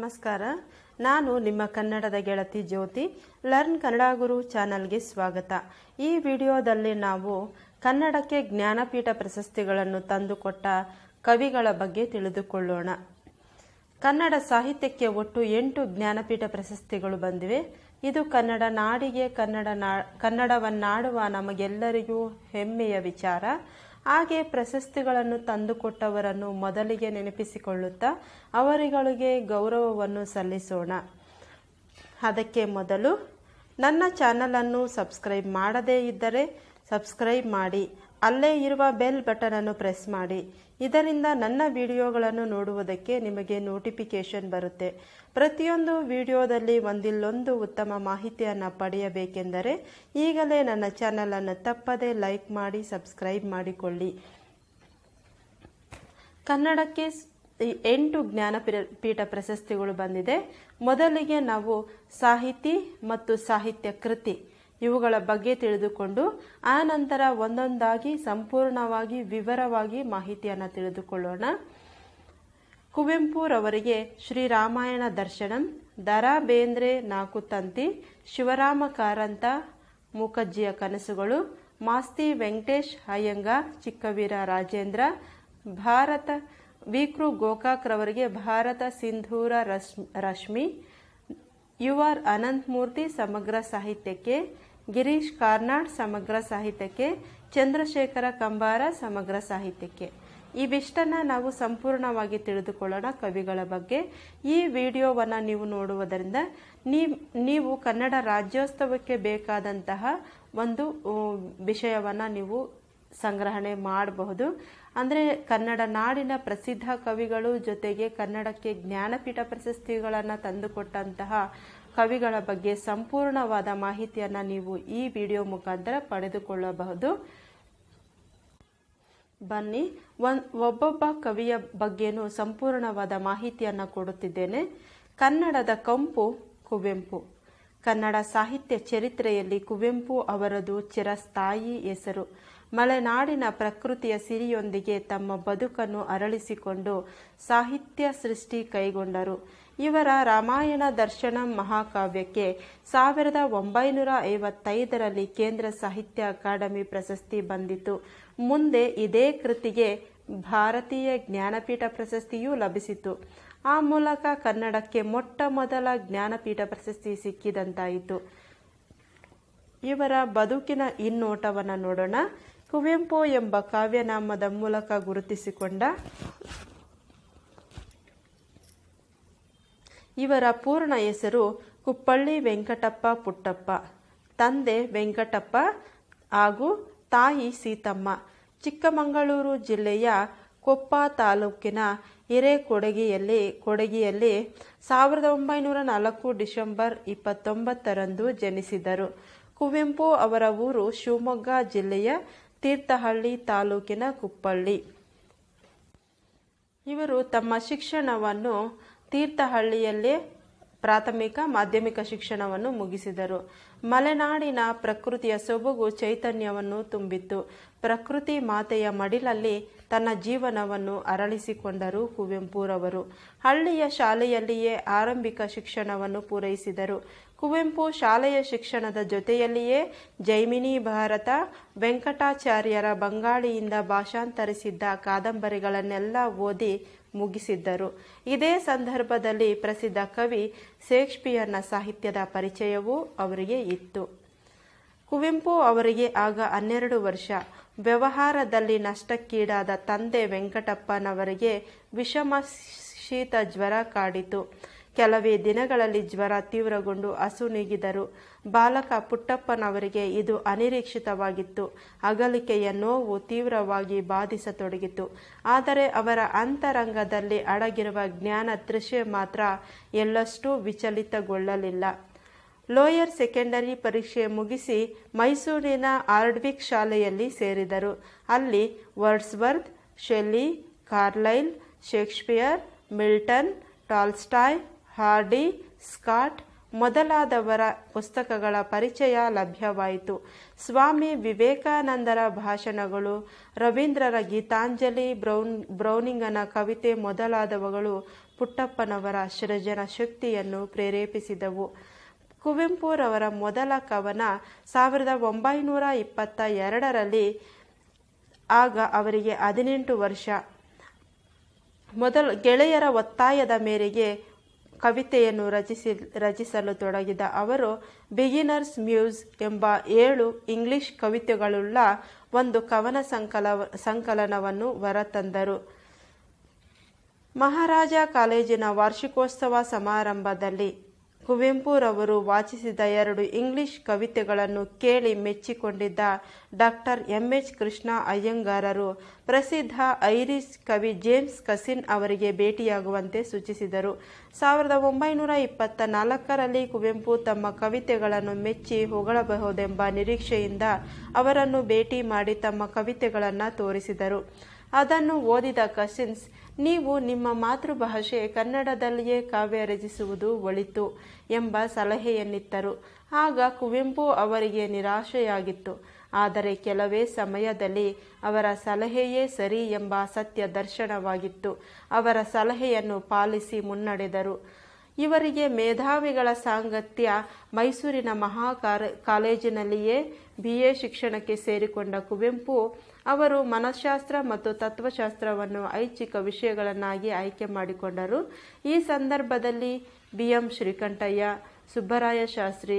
ನಮಸ್ಕಾರ ನಾನು ನಿಮ್ಮ ಕನ್ನಡದ ಗೆಳತಿ ಜ್ಯೋತಿ ಲರ್ನ್ ಕನ್ನಡ ಗುರು ಚಾನಲ್ಗೆ ಸ್ವಾಗತ ಈ ವಿಡಿಯೋದಲ್ಲಿ ನಾವು ಕನ್ನಡಕ್ಕೆ ಜ್ಞಾನಪೀಠ ಪ್ರಶಸ್ತಿಗಳನ್ನು ತಂದುಕೊಟ್ಟ ಕವಿಗಳ ಬಗ್ಗೆ ತಿಳಿದುಕೊಳ್ಳೋಣ ಕನ್ನಡ ಸಾಹಿತ್ಯಕ್ಕೆ ಒಟ್ಟು ಎಂಟು ಜ್ಞಾನಪೀಠ ಪ್ರಶಸ್ತಿಗಳು ಬಂದಿವೆ ಇದು ಕನ್ನಡ ನಾಡಿಗೆ ಕನ್ನಡ ನಾ ಕನ್ನಡವನ್ನಾಡುವ ನಮಗೆಲ್ಲರಿಗೂ ಹೆಮ್ಮೆಯ ವಿಚಾರ ಹಾಗೆ ಪ್ರಶಸ್ತಿಗಳನ್ನು ತಂದುಕೊಟ್ಟವರನ್ನು ಮೊದಲಿಗೆ ನೆನಪಿಸಿಕೊಳ್ಳುತ್ತಾ ಅವರುಗಳಿಗೆ ಗೌರವವನ್ನು ಸಲ್ಲಿಸೋಣ ಅದಕ್ಕೆ ಮೊದಲು ನನ್ನ ಚಾನಲನ್ನು ಸಬ್ಸ್ಕ್ರೈಬ್ ಮಾಡದೇ ಇದ್ದರೆ ಸಬ್ಸ್ಕ್ರೈಬ್ ಮಾಡಿ ಅಲ್ಲೇ ಇರುವ ಬೆಲ್ ಬಟನ್ ಅನ್ನು ಪ್ರೆಸ್ ಮಾಡಿ ಇದರಿಂದ ನನ್ನ ವಿಡಿಯೋಗಳನ್ನು ನೋಡುವುದಕ್ಕೆ ನಿಮಗೆ ನೋಟಿಫಿಕೇಶನ್ ಬರುತ್ತೆ ಪ್ರತಿಯೊಂದು ವಿಡಿಯೋದಲ್ಲಿ ಒಂದಿಲ್ಲೊಂದು ಉತ್ತಮ ಮಾಹಿತಿಯನ್ನು ಪಡೆಯಬೇಕೆಂದರೆ ಈಗಲೇ ನನ್ನ ಚಾನಲನ್ನು ತಪ್ಪದೇ ಲೈಕ್ ಮಾಡಿ ಸಬ್ಸ್ಕ್ರೈಬ್ ಮಾಡಿಕೊಳ್ಳಿ ಕನ್ನಡಕ್ಕೆ ಸ್- ಈ ಎಂಟು ಜ್ಞಾನಪೀಠ ಪೀಠ ಪ್ರಶಸ್ತಿಗಳು ಬಂದಿದೆ ಮೊದಲಿಗೆ ನಾವು ಸಾಹಿತಿ ಮತ್ತು ಸಾಹಿತ್ಯ ಕೃತಿ ಇವುಗಳ ಬಗ್ಗೆ ತಿಳಿದುಕೊಂಡು ಆ ನಂತರ ಒಂದೊಂದಾಗಿ ಸಂಪೂರ್ಣವಾಗಿ ವಿವರವಾಗಿ ಮಾಹಿತಿಯನ್ನು ತಿಳಿದುಕೊಳ್ಳೋಣ ಕುವೆಂಪುರವರಿಗೆ ಶ್ರೀರಾಮಾಯಣ ದರ್ಶನಂ ದರಾ ಬೇಂದ್ರೆ ನಾಕು ತಂತಿ ಶಿವರಾಮ ಕಾರಂತ ಮೂಕಜ್ಜಿಯ ಕನಸುಗಳು ಮಾಸ್ತಿ ವೆಂಕಟೇಶ್ ಅಯ್ಯಂಗಾರ್ ಚಿಕ್ಕವೀರ ರಾಜೇಂದ್ರ ಭಾರತ ವಿಕ್ರು ಗೋಕಾಕ್ ರವರಿಗೆ ಭಾರತ ಸಿಂಧೂರ ರಶ್ಮಿ ರಶ್ಮಿ ಯು ಆರ್ ಅನಂತಮೂರ್ತಿ ಸಮಗ್ರ ಸಾಹಿತ್ಯಕ್ಕೆ ಗಿರೀಶ್ ಕಾರ್ನಾಡ್ ಸಮಗ್ರ ಸಾಹಿತ್ಯಕ್ಕೆ ಚಂದ್ರಶೇಖರ ಕಂಬಾರ ಸಮಗ್ರ ಸಾಹಿತ್ಯಕ್ಕೆ ಇವಿಷ್ಟನ್ನ ನಾವು ಸಂಪೂರ್ಣವಾಗಿ ತಿಳಿದುಕೊಳ್ಳೋಣ ಕವಿಗಳ ಬಗ್ಗೆ ಈ ವಿಡಿಯೋವನ್ನು ನೀವು ನೋಡುವುದರಿಂದ ನೀವ್- ನೀವು ಕನ್ನಡ ರಾಜ್ಯೋತ್ಸವಕ್ಕೆ ಬೇಕಾದಂತಹ ಒಂದು ವಿಷಯವನ್ನು ನೀವು ಸಂಗ್ರಹಣೆ ಮಾಡಬಹುದು ಅಂದರೆ ಕನ್ನಡ ನಾಡಿನ ಪ್ರಸಿದ್ಧ ಕವಿಗಳು ಜೊತೆಗೆ ಕನ್ನಡಕ್ಕೆ ಜ್ಞಾನಪೀಠ ಪ್ರಶಸ್ತಿಗಳನ್ನು ತಂದುಕೊಟ್ಟಂತಹ ಕವಿಗಳ ಬಗ್ಗೆ ಸಂಪೂರ್ಣವಾದ ಮಾಹಿತಿಯನ್ನು ನೀವು ಈ ವಿಡಿಯೋ ಮುಖಾಂತರ ಪಡೆದುಕೊಳ್ಳಬಹುದು ಬನ್ನಿ ಒನ್ ಒಬ್ಬೊಬ್ಬ ಕವಿಯ ಬಗ್ಗೆನೂ ಸಂಪೂರ್ಣವಾದ ಮಾಹಿತಿಯನ್ನು ಕೊಡುತ್ತಿದ್ದೇನೆ ಕನ್ನಡದ ಕಂಪು ಕುವೆಂಪು ಕನ್ನಡ ಸಾಹಿತ್ಯ ಚರಿತ್ರೆಯಲ್ಲಿ ಕುವೆಂಪು ಅವರದು ಚಿರಸ್ಥಾಯಿ ಹೆಸರು ಮಲೆನಾಡಿನ ಪ್ರಕೃತಿಯ ಸಿರಿಯೊಂದಿಗೆ ತಮ್ಮ ಬದುಕನ್ನು ಅರಳಿಸಿಕೊಂಡು ಸಾಹಿತ್ಯ ಸೃಷ್ಟಿ ಕೈಗೊಂಡರು ಇವರ ರಾಮಾಯಣ ದರ್ಶನ ಮಹಾಕಾವ್ಯಕ್ಕೆ ಸಾವಿರದ ಒಂಬೈನೂರ ಐವತ್ತೈದರಲ್ಲಿ ಕೇಂದ್ರ ಸಾಹಿತ್ಯ ಅಕಾಡೆಮಿ ಪ್ರಶಸ್ತಿ ಬಂದಿತು ಮುಂದೆ ಇದೇ ಕೃತಿಗೆ ಭಾರತೀಯ ಜ್ಞಾನಪೀಠ ಪ್ರಶಸ್ತಿಯೂ ಲಭಿಸಿತು ಆ ಮೂಲಕ ಕನ್ನಡಕ್ಕೆ ಮೊಟ್ಟ ಮೊದಲ ಜ್ಞಾನಪೀಠ ಪ್ರಶಸ್ತಿ ಸಿಕ್ಕಿದಂತಾಯಿತು ಇವರ ಬದುಕಿನ ಹಿನ್ನೋಟವನ್ನು ನೋಡೋಣ ಕುವೆಂಪು ಎಂಬ ಕಾವ್ಯನಾಮದ ಮೂಲಕ ಗುರುತಿಸಿಕೊಂಡ ಇವರ ಪೂರ್ಣ ಹೆಸರು ಕುಪ್ಪಳ್ಳಿ ವೆಂಕಟಪ್ಪ ಪುಟ್ಟಪ್ಪ ತಂದೆ ವೆಂಕಟಪ್ಪ ಹಾಗೂ ತಾಯಿ ಸೀತಮ್ಮ ಚಿಕ್ಕಮಗಳೂರು ಜಿಲ್ಲೆಯ ಕೊಪ್ಪ ತಾಲೂಕಿನ ಹಿರೇಕೊಡಗಿಯಲ್ಲಿ ಕೊಡಗಿಯಲ್ಲಿ ಸಾವಿರದ ಒಂಬೈನೂರ ನಾಲ್ಕು ಡಿಸೆಂಬರ್ ಇಪ್ಪತ್ತೊಂಬತ್ತರಂದು ಜನಿಸಿದರು ಕುವೆಂಪು ಅವರ ಊರು ಶಿವಮೊಗ್ಗ ಜಿಲ್ಲೆಯ ತೀರ್ಥಹಳ್ಳಿ ತಾಲೂಕಿನ ಕುಪ್ಪಳ್ಳಿ ಇವರು ತಮ್ಮ ಶಿಕ್ಷಣವನ್ನು ತೀರ್ಥಹಳ್ಳಿಯಲ್ಲೇ ಪ್ರಾಥಮಿಕ ಮಾಧ್ಯಮಿಕ ಶಿಕ್ಷಣವನ್ನು ಮುಗಿಸಿದರು ಮಲೆನಾಡಿನ ಪ್ರಕೃತಿಯ ಸೊಬಗು ಚೈತನ್ಯವನ್ನು ತುಂಬಿತ್ತು ಪ್ರಕೃತಿ ಮಾತೆಯ ಮಡಿಲಲ್ಲಿ ತನ್ನ ಜೀವನವನ್ನು ಅರಳಿಸಿಕೊಂಡರು ಕುವೆಂಪುರವರು ಹಳ್ಳಿಯ ಶಾಲೆಯಲ್ಲಿಯೇ ಆರಂಭಿಕ ಶಿಕ್ಷಣವನ್ನು ಪೂರೈಸಿದರು ಕುವೆಂಪು ಶಾಲೆಯ ಶಿಕ್ಷಣದ ಜೊತೆಯಲ್ಲಿಯೇ ಜೈಮಿನಿ ಭಾರತ ವೆಂಕಟಾಚಾರ್ಯರ ಬಂಗಾಳಿಯಿಂದ ಭಾಷಾಂತರಿಸಿದ್ದ ಕಾದಂಬರಿಗಳನ್ನೆಲ್ಲ ಓದಿ ಮುಗಿಸಿದ್ದರು ಇದೇ ಸಂದರ್ಭದಲ್ಲಿ ಪ್ರಸಿದ್ಧ ಕವಿ ಶೇಕ್ಸ್ಪಿಯರ್ನ ಸಾಹಿತ್ಯದ ಪರಿಚಯವೂ ಅವರಿಗೆ ಇತ್ತು ಕುವೆಂಪು ಅವರಿಗೆ ಆಗ ಹನ್ನೆರಡು ವರ್ಷ ವ್ಯವಹಾರದಲ್ಲಿ ನಷ್ಟಕ್ಕೀಡಾದ ತಂದೆ ವೆಂಕಟಪ್ಪನವರಿಗೆ ವಿಷಮ ಶೀತ ಜ್ವರ ಕಾಡಿತು ಕೆಲವೇ ದಿನಗಳಲ್ಲಿ ಜ್ವರ ತೀವ್ರಗೊಂಡು ಅಸುನೀಗಿದರು ಬಾಲಕ ಪುಟ್ಟಪ್ಪನವರಿಗೆ ಇದು ಅನಿರೀಕ್ಷಿತವಾಗಿತ್ತು ಅಗಲಿಕೆಯ ನೋವು ತೀವ್ರವಾಗಿ ಬಾಧಿಸತೊಡಗಿತು ಆದರೆ ಅವರ ಅಂತರಂಗದಲ್ಲಿ ಅಡಗಿರುವ ಜ್ಞಾನ ತೃಷೆ ಮಾತ್ರ ಎಳ್ಳಷ್ಟೂ ವಿಚಲಿತಗೊಳ್ಳಲಿಲ್ಲ ಲೋಯರ್ ಸೆಕೆಂಡರಿ ಪರೀಕ್ಷೆ ಮುಗಿಸಿ ಮೈಸೂರಿನ ಆರ್ಡ್ವಿಕ್ ಶಾಲೆಯಲ್ಲಿ ಸೇರಿದರು ಅಲ್ಲಿ Wordsworth Shelley Carlyle Shakespeare Milton Tolstoy Hardy Scott ಮೊದಲಾದವರ ಪುಸ್ತಕಗಳ ಪರಿಚಯ ಲಭ್ಯವಾಯಿತು ಸ್ವಾಮಿ ವಿವೇಕಾನಂದರ ಭಾಷಣಗಳು ರವೀಂದ್ರರ ಗೀತಾಂಜಲಿ ಬ್ರೌನ್ ಬ್ರೌನಿಂಗನ ಕವಿತೆ ಮೊದಲಾದವುಗಳು ಪುಟ್ಟಪ್ಪನವರ ಸೃಜನ ಶಕ್ತಿಯನ್ನು ಪ್ರೇರೇಪಿಸಿದವು ಕುವೆಂಪುರವರ ಮೊದಲ ಕವನ ಸಾವಿರದ ಒಂಬೈನೂರ ಇಪ್ಪತ್ತ ಎರಡರಲ್ಲಿ ಆಗ ಅವರಿಗೆ ಹದಿನೆಂಟು ವರ್ಷ ಮೊದಲು ಗೆಳೆಯರ ಒತ್ತಾಯದ ಮೇರೆಗೆ ಕವಿತೆಯನ್ನು ರಚಿಸಿ ರಚಿಸಲು ತೊಡಗಿದ ಅವರು ಬಿಗಿನರ್ಸ್ ಮ್ಯೂಸ್ ಎಂಬ ಏಳು ಇಂಗ್ಲಿಷ್ ಕವಿತೆಗಳುಳ್ಳ ಒಂದು ಕವನ ಸಂಕಲ ಸಂಕಲನವನ್ನು ಹೊರತಂದರು ಮಹಾರಾಜ ಕಾಲೇಜಿನ ವಾರ್ಷಿಕೋತ್ಸವ ಸಮಾರಂಭದಲ್ಲಿ ಕುವೆಂಪುರವರು ವಾಚಿಸಿದ ಎರಡು ಇಂಗ್ಲಿಷ್ ಕವಿತೆಗಳನ್ನು ಕೇಳಿ ಮೆಚ್ಚಿಕೊಂಡಿದ್ದ ಡಾಕ್ಟರ್ ಎಂ ಎಚ್ ಕೃಷ್ಣ ಅಯ್ಯಂಗಾರರು ಪ್ರಸಿದ್ಧ ಐರಿಷ್ ಕವಿ ಜೇಮ್ಸ್ ಕಸಿನ್ ಅವರಿಗೆ ಭೇಟಿಯಾಗುವಂತೆ ಸೂಚಿಸಿದರು ಸಾವಿರದ ಒಂಬೈನೂರ ಇಪ್ಪತ್ತ ನಾಲ್ಕರಲ್ಲಿ ಕುವೆಂಪು ತಮ್ಮ ಕವಿತೆಗಳನ್ನು ಮೆಚ್ಚಿ ಹೊಗಳಬಹುದೆಂಬ ನಿರೀಕ್ಷೆಯಿಂದ ಅವರನ್ನು ಭೇಟಿ ಮಾಡಿ ತಮ್ಮ ಕವಿತೆಗಳನ್ನು ತೋರಿಸಿದರು ಅದನ್ನು ಓದಿದ ಕಸಿನ್ಸ್ ನೀವು ನಿಮ್ಮ ಮಾತೃಭಾಷೆ ಕನ್ನಡದಲ್ಲಿಯೇ ಕಾವ್ಯ ರಚಿಸುವುದು ಒಳಿತು ಎಂಬ ಸಲಹೆಯನ್ನಿತ್ತರು ಆಗ ಕುವೆಂಪು ಅವರಿಗೆ ನಿರಾಶೆಯಾಗಿತ್ತು ಆದರೆ ಕೆಲವೇ ಸಮಯದಲ್ಲಿ ಅವರ ಸಲಹೆಯೇ ಸರಿ ಎಂಬ ಸತ್ಯ ದರ್ಶನವಾಗಿತ್ತು ಅವರ ಸಲಹೆಯನ್ನು ಪಾಲಿಸಿ ಮುನ್ನಡೆದರು ಇವರಿಗೆ ಮೇಧಾವಿಗಳ ಸಾಂಗತ್ಯ ಮೈಸೂರಿನ ಮಹಾ ಕಾಲೇಜಿನಲ್ಲಿಯೇ ಬಿ ಎ ಶಿಕ್ಷಣಕ್ಕೆ ಸೇರಿಕೊಂಡ ಕುವೆಂಪು ಅವರು ಮನಃಶಾಸ್ತ್ರ ಮತ್ತು ತತ್ವಶಾಸ್ತ್ರವನ್ನು ಐಚ್ಛಿಕ ವಿಷಯಗಳನ್ನಾಗಿ ಆಯ್ಕೆ ಮಾಡಿಕೊಂಡರು ಈ ಸಂದರ್ಭದಲ್ಲಿ B M Srikantaiah Subbaraya Shastri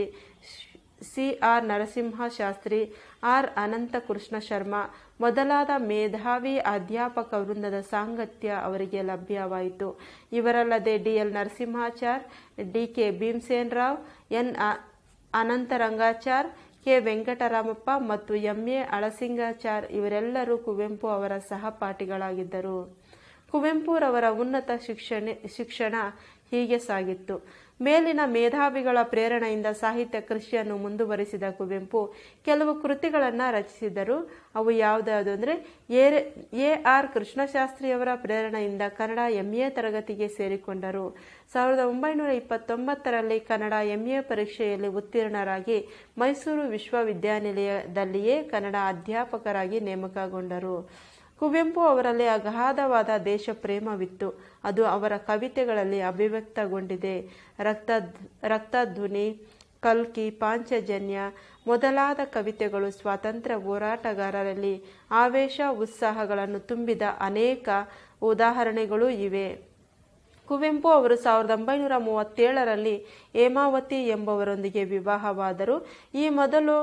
C R Narasimha Shastri R Ananthakrishna Sharma ಮೊದಲಾದ ಮೇಧಾವಿ ಅಧ್ಯಾಪಕ ವೃಂದದ ಸಾಂಗತ್ಯ ಅವರಿಗೆ ಲಭ್ಯವಾಯಿತು ಇವರಲ್ಲದೆ D L Narasimhachar D K Bhimsen Rao N Anantharangachar K Venkataramappa ಮತ್ತು ಎಂ ಎ ಅಳಸಿಂಗಾಚಾರ್ ಇವರೆಲ್ಲರೂ ಕುವೆಂಪು ಅವರ ಸಹಪಾಠಿಗಳಾಗಿದ್ದರು ಕುವೆಂಪುರವರ ಉನ್ನತ ಶಿಕ್ಷಣ ಶಿಕ್ಷಣ ಹೀಗೆ ಸಾಗಿತ್ತು ಮೇಲಿನ ಮೇಧಾವಿಗಳ ಪ್ರೇರಣೆಯಿಂದ ಸಾಹಿತ್ಯ ಕೃಷಿಯನ್ನು ಮುಂದುವರಿಸಿದ ಕುವೆಂಪು ಕೆಲವು ಕೃತಿಗಳನ್ನು ರಚಿಸಿದರು ಅವು ಯಾವುದಾವುದು ಅಂದರೆ ಎ ಎ ಆರ್ ಕೃಷ್ಣಶಾಸ್ತ್ರಿಯವರ ಪ್ರೇರಣೆಯಿಂದ ಕನ್ನಡ ಎಂ ಎ ತರಗತಿಗೆ ಸೇರಿಕೊಂಡರು ಸಾವಿರದ ಒಂಬೈನೂರ ಇಪ್ಪತ್ತೊಂಬತ್ತರಲ್ಲಿ ಕನ್ನಡ ಎಂ ಎ ಪರೀಕ್ಷೆಯಲ್ಲಿ ಉತ್ತೀರ್ಣರಾಗಿ ಮೈಸೂರು ವಿಶ್ವವಿದ್ಯಾನಿಲಯದಲ್ಲಿಯೇ ಕನ್ನಡ ಅಧ್ಯಾಪಕರಾಗಿ ನೇಮಕಗೊಂಡರು ಕುವೆಂಪು ಅವರಲ್ಲಿ ಅಗಾಧವಾದ ದೇಶ ಪ್ರೇಮವಿತ್ತು ಅದು ಅವರ ಕವಿತೆಗಳಲ್ಲಿ ಅಭಿವ್ಯಕ್ತಗೊಂಡಿದೆ ರಕ್ತ ರಕ್ತಧ್ವನಿ ಕಲ್ಕಿ ಪಾಂಚಜನ್ಯ ಮೊದಲಾದ ಕವಿತೆಗಳು ಸ್ವಾತಂತ್ರ್ಯ ಹೋರಾಟಗಾರರಲ್ಲಿ ಆವೇಶ ಉತ್ಸಾಹಗಳನ್ನು ತುಂಬಿದ ಅನೇಕ ಉದಾಹರಣೆಗಳೂ ಇವೆ ಕುವೆಂಪು ಅವರು ಸಾವಿರದ ಒಂಬೈನೂರ ಮೂವತ್ತೇಳರಲ್ಲಿ ಹೇಮಾವತಿ ಎಂಬವರೊಂದಿಗೆ ವಿವಾಹವಾದರು ಈ ಮೊದಲು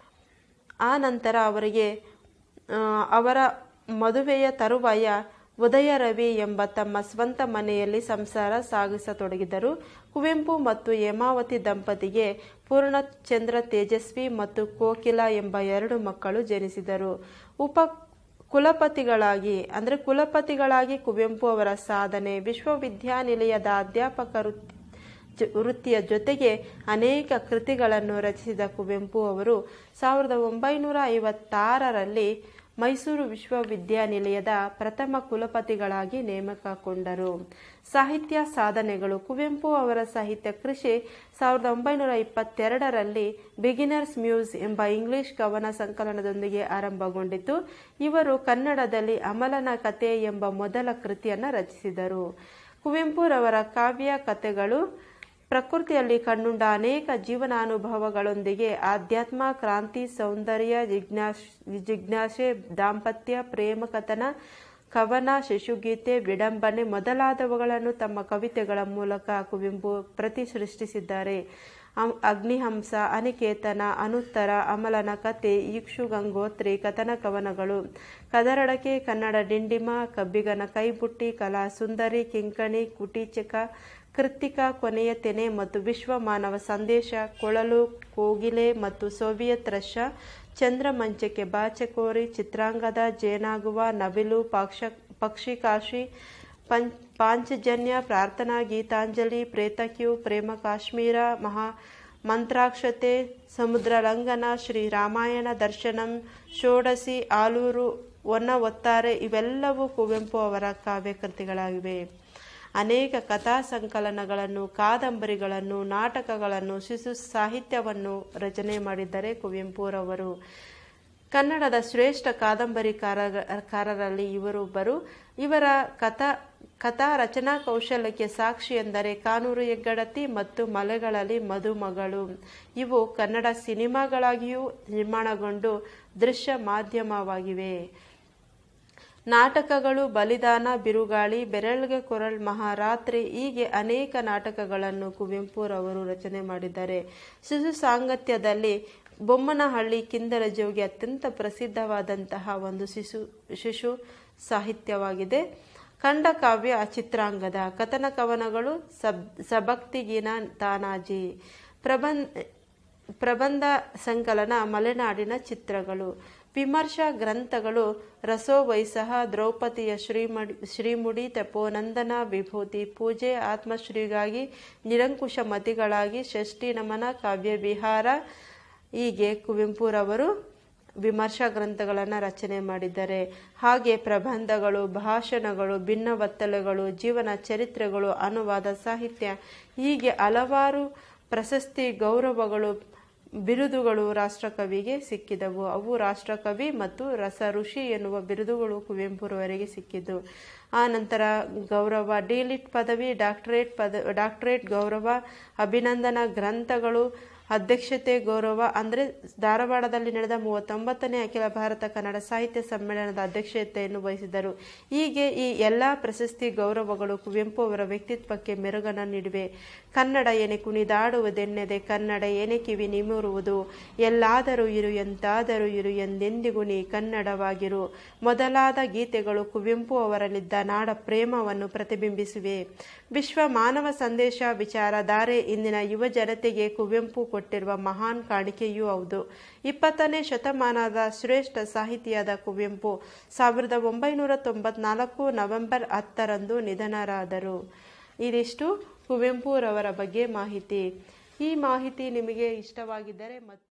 ಆ ನಂತರ ಅವರಿಗೆ ಅವರ ಮದುವೆಯ ತರುವಾಯ ಉದಯ ರವಿ ಎಂಬ ತಮ್ಮ ಸ್ವಂತ ಮನೆಯಲ್ಲಿ ಸಂಸಾರ ಸಾಗಿಸತೊಡಗಿದರು ಕುವೆಂಪು ಮತ್ತು ಹೇಮಾವತಿ ದಂಪತಿಗೆ ಪೂರ್ಣಚಂದ್ರ ತೇಜಸ್ವಿ ಮತ್ತು ಕೋಕಿಲ ಎಂಬ ಎರಡು ಮಕ್ಕಳು ಜನಿಸಿದರು ಉಪ ಕುಲಪತಿಗಳಾಗಿ ಅಂದರೆ ಕುಲಪತಿಗಳಾಗಿ ಕುವೆಂಪು ಅವರ ಸಾಧನೆ ವಿಶ್ವವಿದ್ಯಾನಿಲಯದ ಅಧ್ಯಾಪಕ ವೃತ್ತಿ ವೃತ್ತಿಯ ಜೊತೆಗೆ ಅನೇಕ ಕೃತಿಗಳನ್ನು ರಚಿಸಿದ ಕುವೆಂಪು ಅವರು ಸಾವಿರದ ಒಂಬೈನೂರ ಐವತ್ತಾರರಲ್ಲಿ ಮೈಸೂರು ವಿಶ್ವವಿದ್ಯಾನಿಲಯದ ಪ್ರಥಮ ಕುಲಪತಿಗಳಾಗಿ ನೇಮಕಗೊಂಡರು ಸಾಹಿತ್ಯ ಸಾಧನೆಗಳು ಕುವೆಂಪು ಅವರ ಸಾಹಿತ್ಯ ಕೃಷಿ ಸಾವಿರದ ಒಂಬೈನೂರ ಇಪ್ಪತ್ತೆರಡರಲ್ಲಿ ಬಿಗಿನರ್ಸ್ ಮ್ಯೂಸ್ ಎಂಬ ಇಂಗ್ಲಿಷ್ ಕವನ ಸಂಕಲನದೊಂದಿಗೆ ಆರಂಭಗೊಂಡಿತು ಇವರು ಕನ್ನಡದಲ್ಲಿ ಅಮಲನ ಕತೆ ಎಂಬ ಮೊದಲ ಕೃತಿಯನ್ನು ರಚಿಸಿದರು ಕುವೆಂಪುರವರ ಕಾವ್ಯ ಕಥೆಗಳು ಪ್ರಕೃತಿಯಲ್ಲಿ ಕಂಡುಂಡ ಅನೇಕ ಜೀವನಾನುಭವಗಳೊಂದಿಗೆ ಆಧ್ಯಾತ್ಮ ಕ್ರಾಂತಿ ಸೌಂದರ್ಯ ಜಿಜ್ಞಾಸ್ ಜಿಜ್ಞಾಸೆ ದಾಂಪತ್ಯ ಪ್ರೇಮ ಕಥನ ಕವನ ಶಿಶುಗೀತೆ ವಿಡಂಬನೆ ಮೊದಲಾದವುಗಳನ್ನು ತಮ್ಮ ಕವಿತೆಗಳ ಮೂಲಕ ಕುವೆಂಪು ಪ್ರತಿ ಸೃಷ್ಟಿಸಿದ್ದಾರೆ ಅಗ್ನಿಹಂಸ ಅನಿಕೇತನ ಅನುತ್ತರ ಅಮಲನ ಕತೆ ಈಕ್ಷು ಗಂಗೋತ್ರಿ ಕಥನ ಕವನಗಳು ಕದರಡಕೆ ಕನ್ನಡ ಡಿಂಡಿಮ ಕಬ್ಬಿಗನ ಕೈಬುಟ್ಟಿ ಕಲಾ ಸುಂದರಿ ಕಿಂಕಣಿ ಕುಟೀಚಕ ಕೃತ್ತಿಕ ಕೊನೆಯ ತೆನೆ ಮತ್ತು ವಿಶ್ವ ಮಾನವ ಸಂದೇಶ ಕೊಳಲು ಕೋಗಿಲೆ ಮತ್ತು ಸೋವಿಯತ್ ರಷ್ಯಾ ಚಂದ್ರಮಂಚಕ್ಕೆ ಬಾಚಕೋರಿ ಚಿತ್ರಾಂಗದ ಜೇನಾಗುವ ನವಿಲು ಪಾಕ್ಷ ಪಕ್ಷಿಕಾಶಿ ಪಂ ಪಾಂಚಜನ್ಯ ಪ್ರಾರ್ಥನಾ ಗೀತಾಂಜಲಿ ಪ್ರೇತಕ್ಯು ಪ್ರೇಮ ಕಾಶ್ಮೀರ ಮಹಾ ಮಂತ್ರಾಕ್ಷತೆ ಸಮುದ್ರ ಲಂಘನ ಶ್ರೀ ರಾಮಾಯಣ ದರ್ಶನಂ ಷೋಡಸಿ ಆಲೂರು ಒನ್ನ ಒತ್ತಾರೆ ಇವೆಲ್ಲವೂ ಕುವೆಂಪು ಅವರ ಕಾವ್ಯಕೃತಿಗಳಾಗಿವೆ ಅನೇಕ ಕಥಾ ಸಂಕಲನಗಳನ್ನು ಕಾದಂಬರಿಗಳನ್ನು ನಾಟಕಗಳನ್ನು ಶಿಶು ಸಾಹಿತ್ಯವನ್ನು ರಚನೆ ಮಾಡಿದ್ದಾರೆ ಕುವೆಂಪುರವರು ಕನ್ನಡದ ಶ್ರೇಷ್ಠ ಕಾದಂಬರಿಕಾರರಲ್ಲಿ ಇವರೊಬ್ಬರು ಇವರ ಕಥಾ ಕಥಾ ರಚನಾ ಕೌಶಲ್ಯಕ್ಕೆ ಸಾಕ್ಷಿ ಎಂದರೆ ಕಾನೂರು ಹೆಗ್ಗಡತಿ ಮತ್ತು ಮಲೆಗಳಲ್ಲಿ ಮದುಮಗಳು ಇವು ಕನ್ನಡ ಸಿನಿಮಾಗಳಾಗಿಯೂ ನಿರ್ಮಾಣಗೊಂಡು ದೃಶ್ಯ ಮಾಧ್ಯಮವಾಗಿವೆ ನಾಟಕಗಳು ಬಲಿದಾನ ಬಿರುಗಾಳಿ ಬೆರಳ್ಗೆ ಕೊರಳ್ ಮಹಾರಾತ್ರಿ ಹೀಗೆ ಅನೇಕ ನಾಟಕಗಳನ್ನು ಕುವೆಂಪುರವರು ರಚನೆ ಮಾಡಿದ್ದಾರೆ ಶಿಶು ಸಾಂಗತ್ಯದಲ್ಲಿ ಬೊಮ್ಮನಹಳ್ಳಿ ಕಿಂದರ ಜೋಗಿ ಅತ್ಯಂತ ಪ್ರಸಿದ್ಧವಾದಂತಹ ಒಂದು ಶಿಶು ಶಿಶು ಸಾಹಿತ್ಯವಾಗಿದೆ ಖಂಡಕಾವ್ಯ ಚಿತ್ರಾಂಗದ ಕಥನ ಕವನಗಳು ಸಬ್ ಸಭಕ್ತಿಗೀನ ತಾನಾಜಿ ಪ್ರಬಂಧ ಪ್ರಬಂಧ ಸಂಕಲನ ಮಲೆನಾಡಿನ ಚಿತ್ರಗಳು ವಿಮರ್ಶಾ ಗ್ರಂಥಗಳು ರಸೋವೈಸಹ ದ್ರೌಪದಿಯ ಶ್ರೀಮಡಿ ಶ್ರೀಮುಡಿ ತಪೋನಂದನ ವಿಭೂತಿ ಪೂಜೆ ಆತ್ಮಶ್ರೀಗಾಗಿ ನಿರಂಕುಶ ಮತಿಗಳಾಗಿ ಷಷ್ಠಿ ನಮನ ಕಾವ್ಯ ವಿಹಾರ ಹೀಗೆ ಕುವೆಂಪುರವರು ವಿಮರ್ಶಾ ಗ್ರಂಥಗಳನ್ನು ರಚನೆ ಮಾಡಿದ್ದಾರೆ ಹಾಗೆ ಪ್ರಬಂಧಗಳು ಭಾಷಣಗಳು ಭಿನ್ನವತ್ತಲೆಗಳು ಜೀವನ ಚರಿತ್ರೆಗಳು ಅನುವಾದ ಸಾಹಿತ್ಯ ಹೀಗೆ ಹಲವಾರು ಪ್ರಶಸ್ತಿ ಗೌರವಗಳು ಬಿರುದುಗಳು ರಾಷ್ಟ್ರಕವಿಗೆ ಸಿಕ್ಕಿದವು ಅವು ರಾಷ್ಟ್ರಕವಿ ಮತ್ತು ರಸ ಋಷಿ ಎನ್ನುವ ಬಿರುದುಗಳು ಕುವೆಂಪುರವರಿಗೆ ಸಿಕ್ಕಿದ್ದು ಆ ನಂತರ ಗೌರವ ಡಿಲಿಟ್ ಪದವಿ ಡಾಕ್ಟರೇಟ್ ಪದ ಡಾಕ್ಟರೇಟ್ ಗೌರವ ಅಭಿನಂದನಾ ಗ್ರಂಥಗಳು ಅಧ್ಯಕ್ಷತೆ ಗೌರವ ಅಂದರೆ ಧಾರವಾಡದಲ್ಲಿ ನಡೆದ ಮೂವತ್ತೊಂಬತ್ತನೇ ಅಖಿಲ ಭಾರತ ಕನ್ನಡ ಸಾಹಿತ್ಯ ಸಮ್ಮೇಳನದ ಅಧ್ಯಕ್ಷತೆಯನ್ನು ವಹಿಸಿದರು ಹೀಗೆ ಈ ಎಲ್ಲ ಪ್ರಶಸ್ತಿ ಗೌರವಗಳು ಕುವೆಂಪು ಅವರ ವ್ಯಕ್ತಿತ್ವಕ್ಕೆ ಮೆರುಗನ್ನು ನೀಡಿವೆ ಕನ್ನಡ ಏನೆ ಕುಣಿದಾಡುವುದೆನ್ನೆದೆ ಕನ್ನಡ ಏನೆ ಕಿವಿ ನಿಮುರುವುದು ಎಲ್ಲಾದರೂ ಇರು ಎಂತಾದರೂ ಇರು ಎಂದೆಂದಿಗೂ ನೀ ಕನ್ನಡವಾಗಿರು ಮೊದಲಾದ ಗೀತೆಗಳು ಕುವೆಂಪು ಅವರಲ್ಲಿದ್ದ ನಾಡ ಪ್ರೇಮವನ್ನು ಪ್ರತಿಬಿಂಬಿಸಿವೆ ವಿಶ್ವ ಮಾನವ ಸಂದೇಶ ವಿಚಾರಧಾರೆ ಇಂದಿನ ಯುವ ಜನತೆಗೆ ಕುವೆಂಪು ಕೊಟ್ಟಿರುವ ಮಹಾನ್ ಕಾಣಿಕೆಯೂ ಹೌದು ಇಪ್ಪತ್ತನೇ ಶತಮಾನದ ಶ್ರೇಷ್ಠ ಸಾಹಿತಿಯಾದ ಕುವೆಂಪು ಸಾವಿರದ ಒಂಬೈನೂರ ತೊಂಬತ್ನಾಲ್ಕು ನವೆಂಬರ್ ಹತ್ತರಂದು ನಿಧನರಾದರು ಇದಿಷ್ಟು ಕುವೆಂಪುರವರ ಬಗ್ಗೆ ಮಾಹಿತಿ ಈ ಮಾಹಿತಿ ನಿಮಗೆ ಇಷ್ಟವಾಗಿದ್ದರೆ ಮತ್ತು